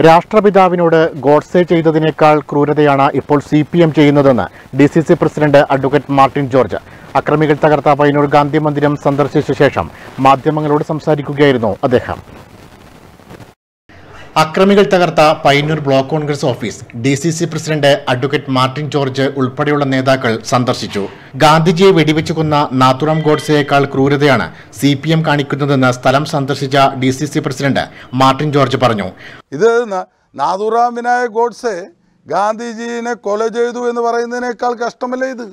രാഷ്ട്രപിതാവിനോട് ഗോഡ്സെ ചെയ്തതിനേക്കാൾ ക്രൂരതയാണ് ഇപ്പോൾ സി പി എം ചെയ്യുന്നതെന്ന് D C C president advocate Martin George അക്രമികൾ തകർത്ത പയ്യന്നൂർ ഗാന്ധി മന്ദിരം സന്ദർശിച്ച ശേഷം മാധ്യമങ്ങളോട് സംസാരിക്കുകയായിരുന്നു അദ്ദേഹം അക്രമികൾ തകർത്ത Payyanur block Congress office D C C president advocate Martin George ഉൾപ്പെടെയുള്ള നേതാക്കൾ സന്ദർശിച്ചു ഗാന്ധിജിയെ വെടിവെച്ചു കൊന്ന നാത്തുറാം ഗോഡ്സെയേക്കാൾ ക്രൂരതയാണ് സി പി എം കാണിക്കുന്നതെന്ന് സ്ഥലം സന്ദർശിച്ച D C C president Martin George പറഞ്ഞു ഇത് ന- നാഥുറാം വിനായക് ഗോഡ്സെ ഗാന്ധിജീനെ കൊല ചെയ്തു എന്ന് പറയുന്നതിനേക്കാൾ കഷ്ടമല്ലേ ഇത്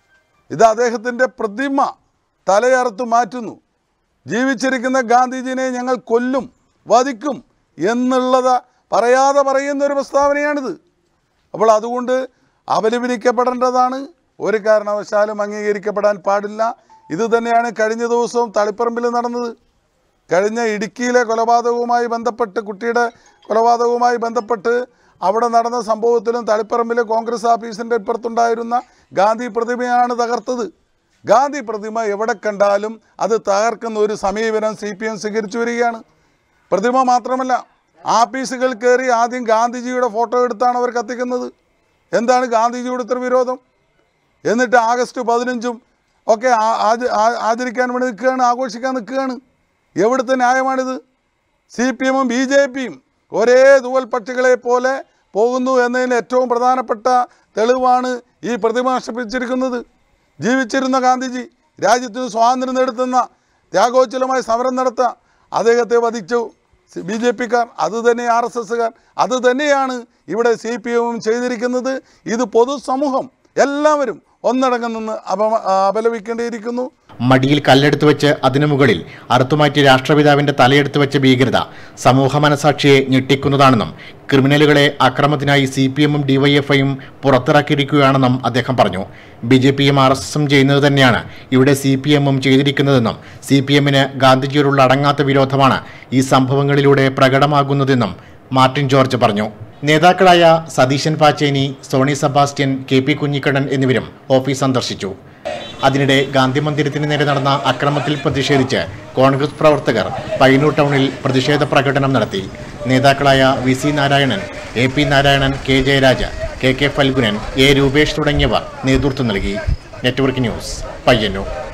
ഇത് അദ്ദേഹത്തിൻ്റെ പ്രതിമ തലയറുത്ത് മാറ്റുന്നു ജീവിച്ചിരിക്കുന്ന ഗാന്ധിജിനെ ഞങ്ങൾ കൊല്ലും വധിക്കും എന്നുള്ളത് പറയാതെ പറയുന്ന ഒരു പ്രസ്താവനയാണിത് അപ്പോൾ അതുകൊണ്ട് അപലപിക്കപ്പെടേണ്ടതാണ് ഒരു കാരണവശാലും അംഗീകരിക്കപ്പെടാൻ പാടില്ല ഇത് തന്നെയാണ് കഴിഞ്ഞ ദിവസവും തളിപ്പറമ്പിൽ നടന്നത് കഴിഞ്ഞ ഇടുക്കിയിലെ കൊലപാതകവുമായി ബന്ധപ്പെട്ട് കുട്ടിയുടെ കൊലപാതകവുമായി ബന്ധപ്പെട്ട് അവിടെ നടന്ന സംഭവത്തിലും തളിപ്പറമ്പിലെ കോൺഗ്രസ് ഓഫീസിൻ്റെ ഇപ്പുറത്തുണ്ടായിരുന്ന ഗാന്ധി പ്രതിമയാണ് തകർത്തത് ഗാന്ധി പ്രതിമ എവിടെ കണ്ടാലും അത് തകർക്കുന്ന ഒരു സമീപനം സി പി എം സ്വീകരിച്ചു വരികയാണ് പ്രതിമ മാത്രമല്ല ആഫീസുകൾ കയറി ആദ്യം ഗാന്ധിജിയുടെ ഫോട്ടോ എടുത്താണ് അവർ കത്തിക്കുന്നത് എന്താണ് ഗാന്ധിജിയുടെ ഇത്ര വിരോധം എന്നിട്ട് ആഗസ്റ്റ് പതിനഞ്ചും ഒക്കെ ആ- ആച- ആ- ആചരിക്കാൻ വേണ്ടി നിൽക്കുകയാണ് ആഘോഷിക്കാൻ നിൽക്കുകയാണ് എവിടുത്തെ ന്യായമാണിത് സി പി എമ്മും ബി ജെ പിയും ഒരേ തൂവൽ പക്ഷികളെ പോലെ പോകുന്നു എന്നതിന് ഏറ്റവും പ്രധാനപ്പെട്ട തെളിവാണ് ഈ പ്രതിമ നഷ്ടപ്പിച്ചിരിക്കുന്നത് ജീവിച്ചിരുന്ന ഗാന്ധിജി രാജ്യത്തിന് സ്വാതന്ത്ര്യം നേടുത്തുന്ന ത്യാഗോജ്വലമായ സമരം നടത്തുക അദ്ദേഹത്തെ വധിച്ചു ബി ജെ പിക്കാർ അത് തന്നെ ആർ എസ് എസ്സുകാർ അത് തന്നെയാണ് ഇവിടെ സി പി എമ്മും ചെയ്തിരിക്കുന്നത് ഇത് പൊതുസമൂഹം എല്ലാവരും ഒന്നടങ്കം നിന്ന് അപമ അപലപിക്കേണ്ടിയിരിക്കുന്നു മടിയിൽ കല്ലെടുത്തു വെച്ച് അതിനു മുകളിൽ അറുത്തുമാറ്റി രാഷ്ട്രപിതാവിന്റെ തലയെടുത്തു വെച്ച ഭീകരത സമൂഹ മനസാക്ഷിയെ ഞെട്ടിക്കുന്നതാണെന്നും ക്രിമിനലുകളെ അക്രമത്തിനായി സി പി എമ്മും ഡിവൈഎഫ്ഐയും പുറത്തിറക്കിയിരിക്കുകയാണെന്നും അദ്ദേഹം പറഞ്ഞു ബി ജെ പിയും ആർ എസ് എസും ചെയ്യുന്നത് തന്നെയാണ് ഇവിടെ സി പി എമ്മും ചെയ്തിരിക്കുന്നതെന്നും സി പി എമ്മിന് ഗാന്ധിജിയോടുള്ള അടങ്ങാത്ത വിരോധമാണ് ഈ സംഭവങ്ങളിലൂടെ പ്രകടമാകുന്നതെന്നും മാർട്ടിൻ ജോർജ് പറഞ്ഞു നേതാക്കളായ സതീശൻ പാച്ചേനി സോണി സെബാസ്റ്റ്യൻ കെ പി കുഞ്ഞിക്കണ്ണൻ എന്നിവരും ഓഫീസ് സന്ദർശിച്ചു അതിനിടെ ഗാന്ധി മന്ദിരത്തിന് നേരെ നടന്ന അക്രമത്തിൽ പ്രതിഷേധിച്ച് കോൺഗ്രസ് പ്രവർത്തകർ പയ്യന്നൂർ ടൗണിൽ പ്രതിഷേധ പ്രകടനം നടത്തി നേതാക്കളായ V C Narayanan A P Narayanan K Jayaraj K K Phalgunan A Rupesh തുടങ്ങിയവർ നേതൃത്വം നൽകി നെറ്റ്വർക്ക് ന്യൂസ് പയ്യന്നൂർ